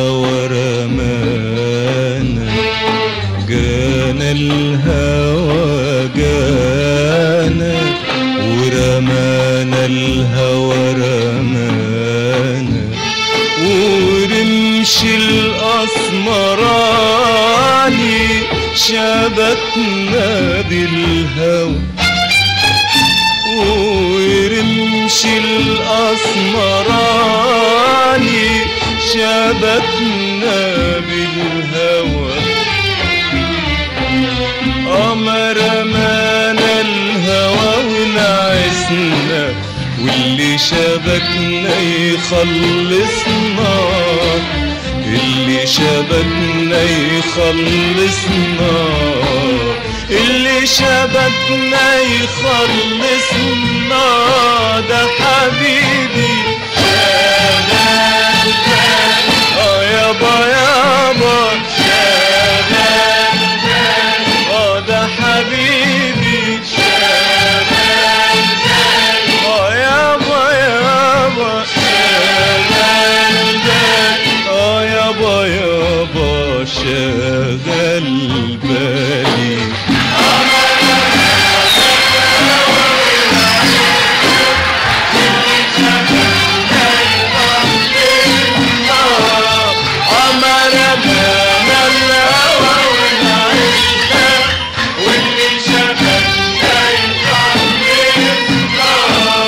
الهوى رمانا جانا الهوى جانا ورمانا الهوى رمانا ورمش الأسمراني شبكنا بالهوى ورمش الأسمراني شبكنا بالهوى قمر مانا الهوى ونعسنا واللي شبكنا يخلصنا اللي شبكنا يخلصنا اللي شبكنا يخلصنا ده حبيبي شغال اه يابا يابا شغال اه ده حبيبي شغال اه يابا يابا شغال اه يابا يابا شغل بالي عمر بنا الهوى ونعيشنا واللي شبكنا يخلصنا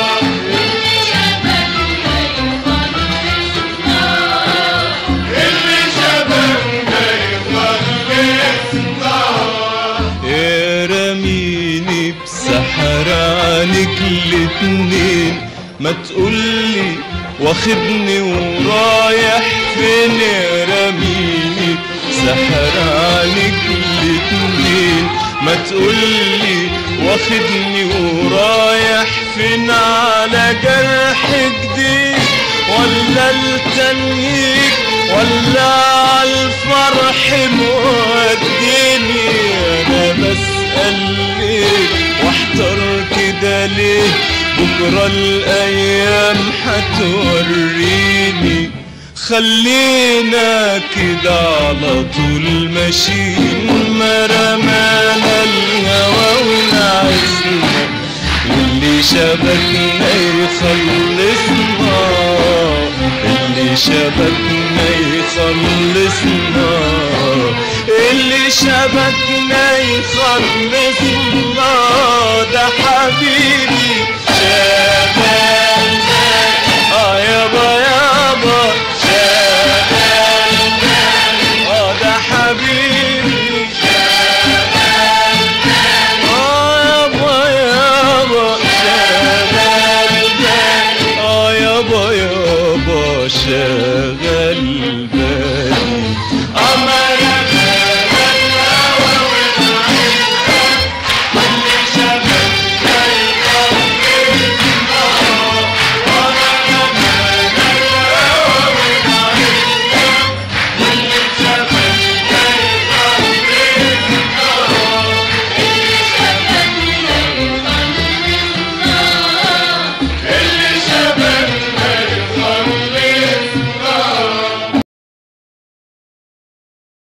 اللي شبكنا يخلصنا يا رميني بسحر عنك الاتنين ما تقولي واخدني ورايح فين يا رميني سحر عنك الاتنين ما تقولي واخدني ورايح فين على جرح جديد ولا التنهيك ولا عالفرح موديني انا بسأل ليه واحتار كده ليه بكرة الايام هتوريني خلينا كده على طول ماشيين ما رمانا الهوى ونعسنا واللي شبكنا يخلصنا اللي شبكنا يخلصنا اللي شبكنا يخلصنا ده حبيبي شغال اه يابا يابا